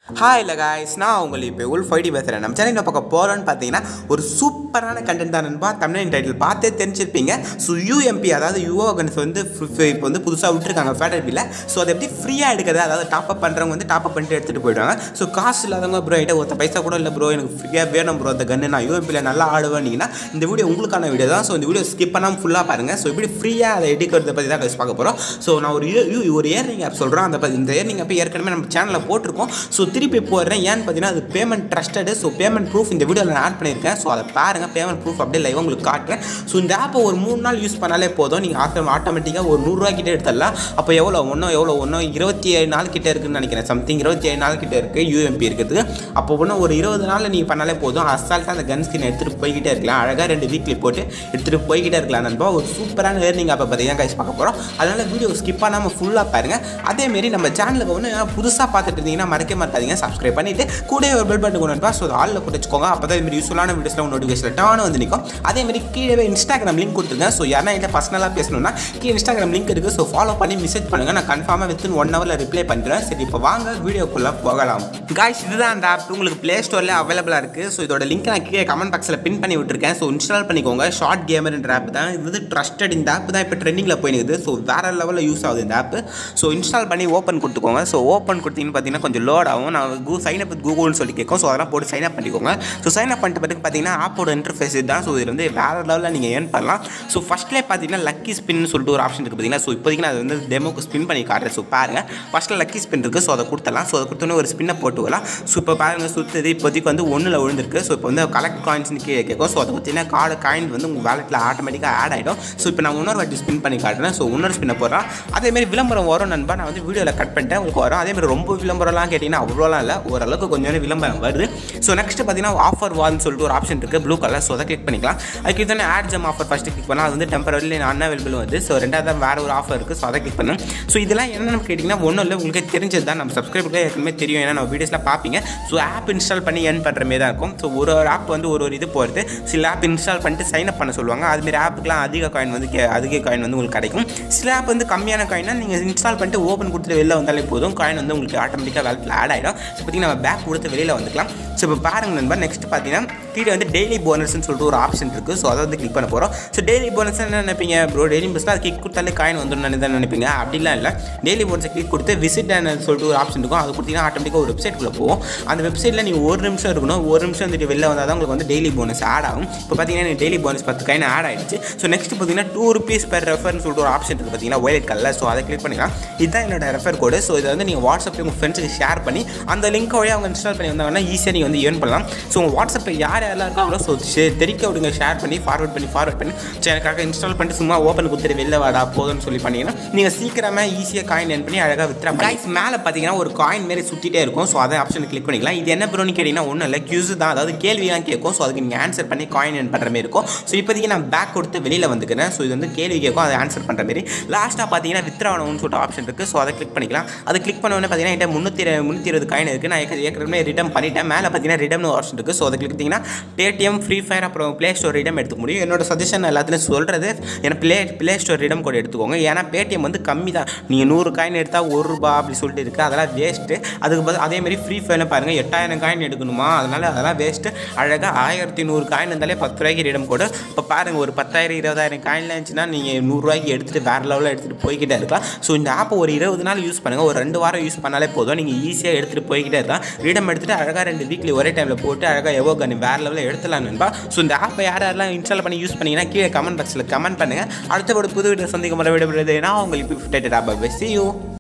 hi இல்லை guys நான் உங்களுக்கு இப்போ உள் ஃபைடி பேசுகிறேன் நம்ம சேனல் பக்கம் போகிறோன்னு பார்த்தீங்கன்னா ஒரு சூப்பரான கண்டென்ட் தான் நண்பா தமிழ் டைட்டில் பார்த்தே தெரிஞ்சிருப்பீங்க ஸோ யூஎம்பி அதாவது யுவோ கன்ஸ் வந்து இப்போ வந்து புதுசாக விட்டுருக்காங்க ஃபேடர்பியில் ஸோ அதை எப்படி ஃப்ரீயாக எடுக்கிறது அதாவது டாப் அப் பண்ணுறவங்க வந்து டாப் அப் பண்ணிட்டு எடுத்துகிட்டு போயிடுவாங்க ஸோ காசு இல்லாதவங்க ப்ரோ என்கிட்ட ஒருத்த பைசா கூட இல்லை ப்ரோ எனக்கு ஃப்ரீயாக வேணும் ப்ரோ அந்த கன்று நான் யூஎம்பியில் நல்லா ஆடுவேன்னீங்கன்னா இந்த வீடியோ உங்களுக்கான வீடியோ தான் ஸோ இந்த வீடியோ ஸ்கிப் பண்ணாமல் ஃபுல்லாக பாருங்கள் ஸோ இப்படி ஃப்ரீயாக அதை எடுக்கிறத பற்றி தான் guys பார்க்க போகிறோம் ஸோ நான் ஒரு யூ- யூ- ஒரு ஏர்னிங் ஆப் சொல்கிறேன் அந்த பத்தி- இந்த ஏர்னிங் ஆப் ஏற்கனவே நம்ம சேனலில் போட்டிருக்கோம் ஸோ திருப்பி போடுறேன் ஏன்னு பார்த்தீங்கன்னா அது payment trusted so payment proof இந்த வீடியோவில் நான் ஆட் பண்ணியிருக்கேன் ஸோ அதை பாருங்கள் பேமெண்ட் ப்ரூஃப் அப்படியே லைவ் உங்களுக்கு காட்டுறேன் ஸோ இந்த ஆப்பை ஒரு மூணு நாள் யூஸ் பண்ணாலே போதும் நீங்கள் ஆட்டோ ஆட்டோமேட்டிக்காக ஒரு நூறுரூவா கிட்டே எடுத்துடலாம் அப்போ எவ்வளோ ஒன்றும் எவ்வளோ ஒன்றும் இருபத்தி ஏழு நாள் கிட்டே இருக்குன்னு நினைக்கிறேன் சம்திங் இருபத்தி ஏழு நாள் கிட்டே இருக்குது யூஎம்பி இருக்குது அப்போ ஒன்றும் ஒரு இருபது நாளில் நீங்கள் பண்ணாலே போதும் அசால்ட்டாக அந்த கன் ஸ்கின் எடுத்துகிட்டு போய்கிட்டே இருக்கலாம் அழகாக ரெண்டு வீக்லி போட்டு எடுத்துகிட்டு போய்கிட்டே இருக்கலாம் நண்பா ஒரு சூப்பரான ஏர்னிங் ஆப்பை பற்றி தான் கைஸ் பார்க்க போகிறோம் அதனால் வீடியோ ஸ்கிப் பண்ணாமல் ஃபுல்லாக பாருங்கள் அதேமாரி நம்ம சேனலுக்கு ஒன்று புதுசாக பார்த்துட்டு இருந்தீங்கன்னா மறக்க மாட்டாதீங்க சப்ஸ்கிரைப் பண்ணிவிட்டு கூட ஒரு பெல் பட்டன் கொண்டு வந்துப்பா ஸோ அதை ஆளில் போட்டு வச்சுக்கோங்க அப்போ தான் இதுமாரி யூஸ்ஃபுல்லான வீடியோஸ்லாம் நோட்டிஃபிகேஷன் டானு வந்து நிற்கும் அதேமாரி கீழே இன்ஸ்டாகிராம் லிங்க் கொடுத்துருங்க ஸோ யாரா என்கிட்ட பர்சனலாக பேசணும்னா கீழே இன்ஸ்டாகிராம் லிங்க் இருக்குது ஸோ ஃபாலோ பண்ணி மெசேஜ் பண்ணுங்கள் நான் கன்ஃபார்மாக வித்தின் ஒன் ஹவரில் ரிப்ளை பண்ணுறேன் சரி இப்போ வாங்க வீடியோக்குள்ளே போகலாம் காய்ஸ் இதுதான் அந்த ஆப் உங்களுக்கு ப்ளே ஸ்டோரில் அவைலபிளாக இருக்குது ஸோ இதோட லிங்க் நான் கீழே கமெண்ட் பாக்ஸில் பின் பண்ணி விட்டுருக்கேன் ஸோ இன்ஸ்டால் பண்ணிக்கோங்க ஷார்ட் கேமர்ன்ற ஆப் தான் இது வந்து ட்ரஸ்டட் இந்த ஆப் தான் இப்போ ட்ரெண்டிங்கில் போயினுக்குது ஸோ வேறு லெவலில் யூஸ் ஆகுது இந்த ஆப் ஸோ இன்ஸ்டால் பண்ணி ஓப்பன் கொடுத்துக்கோங்க ஸோ ஓப்பன் கொடுத்தீங்கன்னு பார்த்தீங்கன்னா கொஞ்சம் லோட் ஆகும் நான் கூ சைன் அப் கூகுள்னு சொல்லி கேட்கும் ஸோ அதெல்லாம் போட்டு சைன் அப் பண்ணிக்கோங்க ஸோ சைன் அப் பண்ணிட்டு பிறகு பார்த்தீங்கன்னா ஆப்போட இன்டர்ஃபேஸ் தான் ஸோ இதில் வந்து வேறு லெவலில் நீங்கள் ஏர்ன் பண்ணலாம் ஸோ ஃபஸ்ட்லேயே பார்த்தீங்கன்னா லக்கி ஸ்பின் சொல்லிட்டு ஒரு ஆப்ஷன் இருக்குது பார்த்தீங்கன்னா ஸோ இப்போதைக்கு நான் அது வந்து டெமோக்கு ஸ்பின் பண்ணி காட்டுறேன் ஸோ பாருங்கள் ஃபஸ்ட்டில் லக்கி ஸ்பின் இருக்குது ஸோ அதை கொடுத்தலாம் ஸோ அதை கொடுத்தோன்னே ஒரு ஸ்பின்னை போட்டுக்கலாம் ஸோ இப்போ பாருங்கள் சுற்றுது இப்போதைக்கு வந்து ஒன்றில் விழுந்திருக்கு ஸோ இப்போ வந்து கலெக்ட் காயின்ஸ்னு கீழே கேட்கும் ஸோ அதை பார்த்தீங்கன்னா கார்டு காயின் வந்து உங்கள் வேலெட்டில் ஆட்டோமேட்டிக்காக ஆட் ஆகிடும் ஸோ இப்போ நான் இன்னொரு வாட்டி ஸ்பின் பண்ணி காட்டுறேன் ஸோ இன்னொரு ஸ்பின்னை போடுறேன் அதேமாரி விளம்பரம் வரும் நண்பா நான் வந்து வீடியோவில் கட் பண்ணிட்டேன் உங்களுக்கு வரும் அதேமாதிரி ரொம்ப விளம்பரம்லாம் கேட்டிங்கன்னா அவ்வளோலாம் இல்லை ஓரளவுக்கு கொஞ்சம் விளம்பரம் வருது ஸோ நெக்ஸ்ட் பார்த்தீங்கன்னா ஆஃபர் வால்னு சொல்லிட்டு ஒரு ஆப்ஷன் இருக்குது ப்ளூ கலர் ஸோ அதை கிளிக் பண்ணிக்கலாம் அதுக்கு தானே ad jam offer first click பண்ணால் அது வந்து டெம்பரரிலி அன்அவைலபிள் வருது ஸோ ரெண்டாவது வேறு ஒரு ஆஃபர் இருக்குது ஸோ அதை கிளிக் பண்ணும் ஸோ இதெல்லாம் என்னென்னு கேட்டிங்கன்னா ஒன்றும் இல்லை உங்களுக்கு தெரிஞ்சது தான் நம்ம சப்ஸ்கிரைபருக்கு ஏற்கனவே தெரியும் ஏன்னா நம்ம வீடியோஸில் பார்ப்பீங்க ஸோ ஆப் இன்ஸ்டால் பண்ணி ஏர்ன் பண்ணுற மாதிரி தான் இருக்கும் ஸோ ஒரு ஒரு ஆப் வந்து ஒரு ஒரு இது போகிறது சில ஆப் இன்ஸ்டால் பண்ணிட்டு சைன் அப் பண்ண சொல்லுவாங்க அதுமாரி ஆப்புக்குலாம் அதிக காயின் வந்து கே- அதிக காயின் வந்து உங்களுக்கு கிடைக்கும் சில ஆப் வந்து கம்மியான காயினா நீங்கள் இன்ஸ்டால் பண்ணிட்டு ஓப்பன் கொடுத்துட்டு வெளில வந்தாலே போதும் காயின் வந்து உங்களுக்கு ஆட்டோமேட்டிக்காக வேலத்தில் ஆட் ஆகிடும் ஸோ பார்த்தீங்கன்னா நம்ம பேக் கொடுத்து வெளியில் வந்துக்கலாம் ஸோ இப்போ பாருங்க நண்பா நெக்ஸ்ட் பார்த்தீங்கன்னா கீழே வந்து டெய்லி போனஸ்னு சொல்லிட்டு ஒரு ஆப்ஷன் இருக்குது ஸோ அதை வந்து கிளிக் பண்ண போகிறோம் ஸோ டெய்லி போனஸ் என்ன நினைப்பீங்க ப்ரோ டெய்லி போனஸ்லாம் அது கிளிக் கொடுத்தாலே காயின் வந்துடும் தான் நினைப்பீங்க அப்படிலாம் இல்லை டெய்லி போனஸை கிளிக் கொடுத்து விசிட் சொல்லிட்டு ஒரு ஆப்ஷன் இருக்கும் அது கொடுத்தீங்கன்னா ஆட்டோமேட்டிக்காக ஒரு வெப்சைட்குள்ளே போகும் அந்த வெப்சைட்டில் நீங்கள் ஒரு நிமிஷம் இருக்கணும் ஒரு நிமிஷம் வந்துட்டு வெளில வந்தால் தான் உங்களுக்கு வந்து டெய்லி போனஸ் ஆட் ஆகும் இப்போ பார்த்தீங்கன்னா டெய்லி போனஸ் பத்து காயின் ஆட் ஆயிடுச்சு ஸோ நெக்ஸ்ட் பார்த்தீங்கன்னா டூ ருபீஸ் பெர் ரெஃபர்னு சொல்லிட்டு ஒரு ஆப்ஷன் இருக்குது பார்த்தீங்கன்னா ஒயலட் கலர் ஸோ அதை கிளிக் பண்ணிக்கலாம் இதுதான் என்னோட ரெஃபர் கோடு ஸோ இதை வந்து நீங்கள் வாட்ஸ்அப்பில் உங்கள் ஃப்ரெண்ட்ஸுக்கு ஷேர் பண்ணி அந்த லிங்க் வழியாக அவங்க இன்ஸ்டால் பண்ணி வந்தாங்கன்னா ஈஸியாக நீங்கள் வந்து ஏர்ன் பண்ணலாம் ஸோ உங்கள் வாட்ஸ்அப்பில் யார் யாரெல்லாம் இருக்காங்களோ ஸோ தெரிக்க விடுங்க ஷேர் பண்ணி ஃபார்வர்ட் பண்ணி ஃபார்வர்ட் பண்ணி ஸோ எனக்காக இன்ஸ்டால் பண்ணிட்டு சும்மா ஓப்பன் கொடுத்துட்டு வெளில வாடா போதும்னு சொல்லி பண்ணீங்கன்னா நீங்கள் சீக்கிரமாக ஈஸியாக காயின் ஏர்ன் பண்ணி அழகாக வித்ரா கைஸ் மேலே பார்த்தீங்கன்னா ஒரு காயின் மாரி சுற்றிட்டே இருக்கும் ஸோ அதை ஆப்ஷன் கிளிக் பண்ணிக்கலாம் இது என்ன ப்ரோன்னு கேட்டிங்கன்னா ஒன்றும் இல்லை கியூஸ் தான் அதாவது கேள்விலாம் கேட்கும் ஸோ அதுக்கு நீங்கள் ஆன்சர் பண்ணி காயின் ஏர்ன் பண்ணுற மாதிரி இருக்கும் ஸோ இப்போதைக்கு நான் பேக் கொடுத்து வெளியில் வந்துக்கிறேன் ஸோ இது வந்து கேள்வி கேட்கும் அதை ஆன்சர் பண்ணுற மாதிரி லாஸ்ட்டாக பார்த்தீங்கன்னா வித்ராவணம்னு சொல்லிட்டு ஆப்ஷன் இருக்குது ஸோ அதை கிளிக் பண்ணிக்கலாம் அதை கிளிக் பண்ண உடனே பார்த்தீங்கன்னா என்கிட்ட முந்நூற்றி முந்நூற்றி இருபது காயின் இருக்குது நான் ஏற்க- ஏற்கனவே ரிடம் பண்ணிட்டேன் மேலே பார்த்தீங்கன்னா ரிடம்னு ஆப்ஷன் இருக்குது ஸோ அதை கிளிக் பண்ணிங்கன்னா பேடிஎம் ஃப்ரீ ஃபயர் அப்புறம் ப்ளே ஸ்டோர் ரிடம் எடுத்துக்க முடியும் என்னோட சஜஷன் எல்லாத்துலையும் சொல்கிறது ஏன்னா play Play Store redeem code எடுத்துக்கோங்க ஏன்னா பேடிஎம் வந்து கம்மி தான் நீங்கள் நூறு காயின் எடுத்தால் ஒரு ரூபா அப்படி சொல்லிட்டு இருக்குது அதெல்லாம் வேஸ்ட்டு அதுக்கு பதில் அதேமாதிரி ஃப்ரீ ஃபயரில் பாருங்கள் எட்டாயிரம் காயின் எடுக்கணுமா அதனால் அதெல்லாம் வேஸ்ட்டு அழகாக ஆயிரத்தி நூறு காயின் இருந்தாலே பத்து ரூபாய்க்கு ரிடம் கோடு இப்போ பாருங்கள் ஒரு பத்தாயிரம் இருபதாயிரம் காயின்லாம் இருந்துச்சுன்னா நீங்கள் நூறுரூவாய்க்கு எடுத்துகிட்டு வேறு லெவலில் எடுத்துகிட்டு போய்கிட்டே இருக்கலாம் ஸோ இந்த ஆப்பை ஒரு இருபது நாள் யூஸ் பண்ணுங்கள் ஒரு ரெண்டு வாரம் யூஸ் பண்ணாலே போதும் நீங்கள் ஈஸியாக எடுத்துகிட்டு போய்கிட்டே இருக்கலாம் ரீடம் எடுத்துகிட்டு அழகாக ரெண்டு வீக்லி ஒரே டைமில் போட்டு அழகாக எவ்வளோ கன் வேறு லெவலில் எடுத்துலாம் நண்பா ஸோ இந்த ஆப்பை யார் யாரெல்லாம் இன்ஸ்டால் பண்ணி யூஸ் பண்ணீங்கன்னா கீழே கமெண்ட் பாக்ஸில் கமெண்ட் பண்ணுங்கள் அடுத்த ஒரு புது வீடியோ சந்திக்கும் முறை விடுபடுறது நான் உங்களுக்கு ஃபிஃப்டேட் ஆப் சி யூ